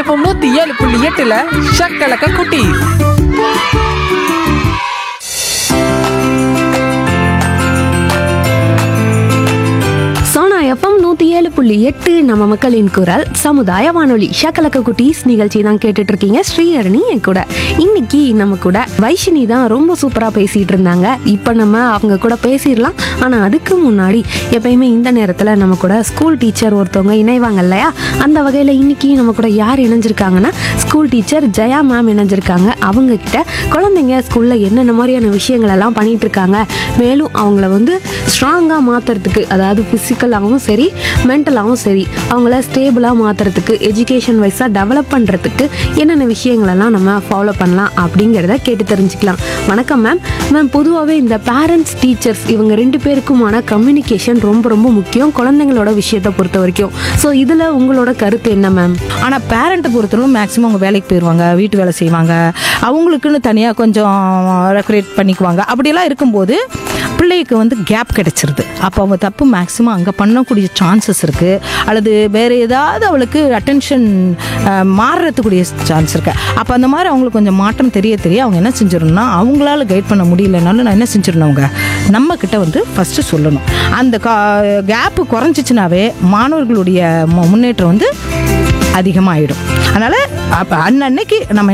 FM நூத்தி ஏழு புள்ளி எட்டுல ஷக்கலக்க குட்டி சோனா எஃப்எம் நூத்தி ஏழு புள்ளி எட்டு நம்ம மக்களின் குரல் சமுதாய வானொலி ஷக்கலக்க குட்டீஸ் நிகழ்ச்சி தான் கேட்டுட்டு இருக்கீங்க ஸ்ரீஹரணி என் கூட இன்னைக்கு நம்ம கூட வைஷினி தான் ரொம்ப சூப்பரா பேசிட்டு இருந்தாங்க இப்போ நம்ம அவங்க கூட பேசிடலாம் ஆனா அதுக்கு முன்னாடி எப்பயுமே இந்த நேரத்துல நம்ம கூட ஸ்கூல் டீச்சர் ஒருத்தவங்க இணைவாங்க இல்லையா அந்த வகையில இன்னைக்கு நம்ம கூட யார் இணைஞ்சிருக்காங்கன்னா ஸ்கூல் டீச்சர் ஜெயா மேம் இணைஞ்சிருக்காங்க அவங்க கிட்ட குழந்தைங்க ஸ்கூல்ல என்னென்ன மாதிரியான விஷயங்கள் எல்லாம் பண்ணிட்டு இருக்காங்க மேலும் அவங்கள வந்து ஸ்ட்ராங்காக மாற்றுறதுக்கு அதாவது ஃபிசிக்கலாகவும் சரி மென்டலாகவும் சரி அவங்கள ஸ்டேபிளாக மாற்றுறதுக்கு எஜுகேஷன் வைஸாக டெவலப் பண்ணுறதுக்கு என்னென்ன விஷயங்களெல்லாம் நம்ம ஃபாலோ பண்ணலாம் அப்படிங்கிறத கேட்டு தெரிஞ்சுக்கலாம் வணக்கம் மேம் மேம் பொதுவாகவே இந்த பேரண்ட்ஸ் டீச்சர்ஸ் இவங்க ரெண்டு பேருக்குமான கம்யூனிகேஷன் ரொம்ப ரொம்ப முக்கியம் குழந்தைங்களோட விஷயத்தை பொறுத்த வரைக்கும் ஸோ இதில் உங்களோட கருத்து என்ன மேம் ஆனால் பேரண்ட்டை பொறுத்தவரைக்கும் மேக்ஸிமம் அவங்க வேலைக்கு போயிடுவாங்க வீட்டு வேலை செய்வாங்க அவங்களுக்குன்னு தனியாக கொஞ்சம் ரெக்குரேட் பண்ணிக்குவாங்க அப்படியெல்லாம் இருக்கும்போது பிள்ளைக்கு வந்து கேப் கிடைச்சிருது அப்போ அவங்க தப்பு மேக்ஸிமம் அங்கே பண்ணக்கூடிய சான்சஸ் இருக்குது அல்லது வேறு ஏதாவது அவளுக்கு அட்டென்ஷன் மாறுறதுக்குரிய சான்ஸ் இருக்கு அப்போ அந்த மாதிரி அவங்களுக்கு கொஞ்சம் மாற்றம் தெரிய தெரிய அவங்க என்ன செஞ்சிடணும்னா அவங்களால கைட் பண்ண முடியலனாலும் நான் என்ன செஞ்சிடணும் அவங்க நம்ம கிட்ட வந்து ஃபஸ்ட்டு சொல்லணும் அந்த கேப்பு குறைஞ்சிச்சுனாவே மாணவர்களுடைய மு- முன்னேற்றம் வந்து அதிகமாகிடும் அதனால் அப்போ அன்னன்னைக்கு நம்ம